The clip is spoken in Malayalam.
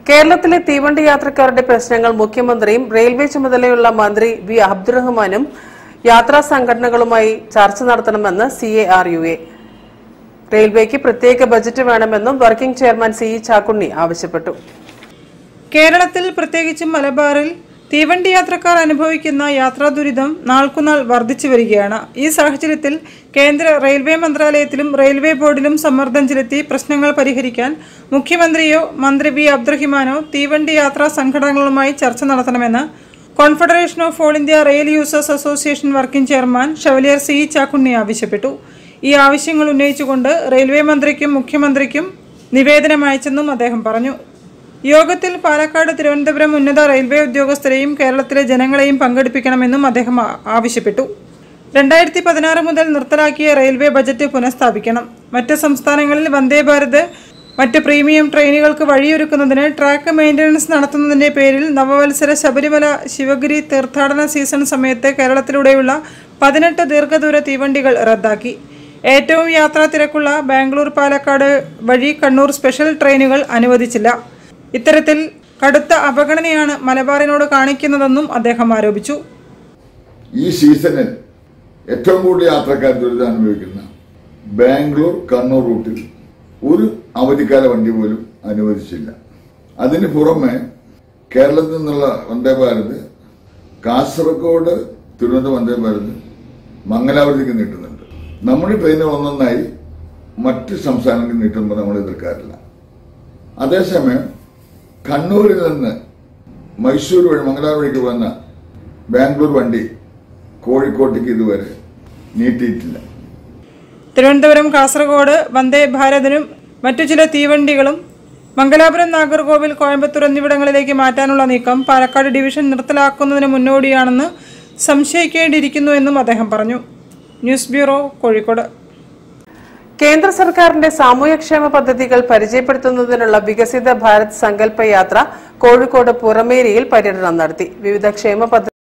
കേരളത്തിലെ തീവണ്ടി യാത്രക്കാരുടെ പ്രശ്നങ്ങൾ മുഖ്യമന്ത്രിയും റെയിൽവേ ചുമതലയുള്ള മന്ത്രി വി അബ്ദുറഹ്മാനും യാത്രാ സംഘടനകളുമായി ചർച്ച നടത്തണമെന്ന് C A R U A റെയിൽവേക്ക് പ്രത്യേക ബജറ്റ് വേണമെന്നും working chairman C E Chakkunni ആവശ്യപ്പെട്ടു കേരളത്തിൽ പ്രത്യേകിച്ചും മലബാറിൽ തീവണ്ടി യാത്രക്കാർ അനുഭവിക്കുന്ന യാത്രാ ദുരിതം നാൾക്കുനാൾ വർദ്ധിച്ചു വരികയാണ് ഈ സാഹചര്യത്തിൽ കേന്ദ്ര റെയിൽവേ മന്ത്രാലയത്തിലും റെയിൽവേ ബോർഡിലും സമ്മർദ്ദം ചെലുത്തി പ്രശ്നങ്ങൾ പരിഹരിക്കാൻ മുഖ്യമന്ത്രിയോ മന്ത്രി വി അബ്ദുറഹിമാനോ തീവണ്ടി യാത്രാ സംഘടനകളുമായി ചർച്ച നടത്തണമെന്ന് confederation of all India rail users association working chairman chevalier C Chakkunni ആവശ്യപ്പെട്ടു ഈ ആവശ്യങ്ങൾ ഉന്നയിച്ചുകൊണ്ട് റെയിൽവേ മന്ത്രിക്കും മുഖ്യമന്ത്രിക്കും നിവേദനം അയച്ചെന്നും അദ്ദേഹം പറഞ്ഞു യോഗത്തിൽ പാലക്കാട് തിരുവനന്തപുരം ഉന്നത റെയിൽവേ ഉദ്യോഗസ്ഥരെയും കേരളത്തിലെ ജനങ്ങളെയും പങ്കെടുപ്പിക്കണമെന്നും അദ്ദേഹം ആ- ആവശ്യപ്പെട്ടു രണ്ടായിരത്തി പതിനാറ് മുതൽ നിർത്തലാക്കിയ റെയിൽവേ ബജറ്റ് പുനഃസ്ഥാപിക്കണം മറ്റ് സംസ്ഥാനങ്ങളിൽ വന്ദേ ഭാരത് മറ്റ് പ്രീമിയം ട്രെയിനുകൾക്ക് വഴിയൊരുക്കുന്നതിന് ട്രാക്ക് മെയിൻ്റനൻസ് നടത്തുന്നതിന്റെ പേരിൽ നവവത്സര ശബരിമല ശിവഗിരി തീർത്ഥാടന സീസൺ സമയത്ത് കേരളത്തിലൂടെയുള്ള പതിനെട്ട് ദീർഘദൂര തീവണ്ടികൾ റദ്ദാക്കി ഏറ്റവും യാത്രാ തിരക്കുള്ള ബാംഗ്ലൂർ പാലക്കാട് വഴി കണ്ണൂർ സ്പെഷ്യൽ ട്രെയിനുകൾ അനുവദിച്ചില്ല ഇത്തരത്തിൽ കടുത്ത അവഗണനയാണ് മലബാറിനോട് കാണിക്കുന്നതെന്നും അദ്ദേഹം ആരോപിച്ചു ഈ സീസണിൽ ഏറ്റവും കൂടുതൽ യാത്രക്കാർ ദുരിതം അനുഭവിക്കുന്ന ബാംഗ്ലൂർ കണ്ണൂർ റൂട്ടിൽ ഒരു അവധിക്കാല വണ്ടി പോലും അനുവദിച്ചില്ല അതിന് പുറമെ കേരളത്തിൽ നിന്നുള്ള വന്ദേ ഭാരത് കാസർഗോഡ് തിരുവനന്തപുരം വന്ദേ ഭാരത് മംഗലാപുരത്തേക്ക് നീട്ടുന്നുണ്ട് നമ്മുടെ ട്രെയിനുകൾ ഒന്നൊന്നായി മറ്റ് സംസ്ഥാനങ്ങൾക്ക് നീട്ടുമ്പോൾ നമ്മൾ എതിർക്കാറില്ല അതേസമയം കണ്ണൂരിൽ നിന്ന് മൈസൂർ വഴി മംഗലാപുരം വഴിക്ക് വന്ന ബാംഗ്ലൂർ വണ്ടി കോഴിക്കോട്ടേക്ക് ഇതുവരെ നീട്ടിയിട്ടില്ല തിരുവനന്തപുരം കാസർഗോഡ് വന്ദേ ഭാരതിനും മറ്റു ചില തീവണ്ടികളും മംഗലാപുരം നാഗർകോവിൽ കോയമ്പത്തൂർ എന്നിവിടങ്ങളിലേക്ക് മാറ്റാനുള്ള നീക്കം പാലക്കാട് ഡിവിഷൻ നിർത്തലാക്കുന്നതിന് മുന്നോടിയാണെന്ന് സംശയിക്കേണ്ടിയിരിക്കുന്നു എന്നും അദ്ദേഹം പറഞ്ഞു ന്യൂസ് ബ്യൂറോ കോഴിക്കോട് കേന്ദ്ര സർക്കാരിന്റെ സാമൂഹ്യക്ഷേമ പദ്ധതികൾ പരിചയപ്പെടുത്തുന്നതിനുള്ള വികസിത ഭാരത് സങ്കല്പ യാത്ര കോഴിക്കോട് പുറമേരിയിൽ പര്യടനം നടത്തി വിവിധ ക്ഷേമ പദ്ധതി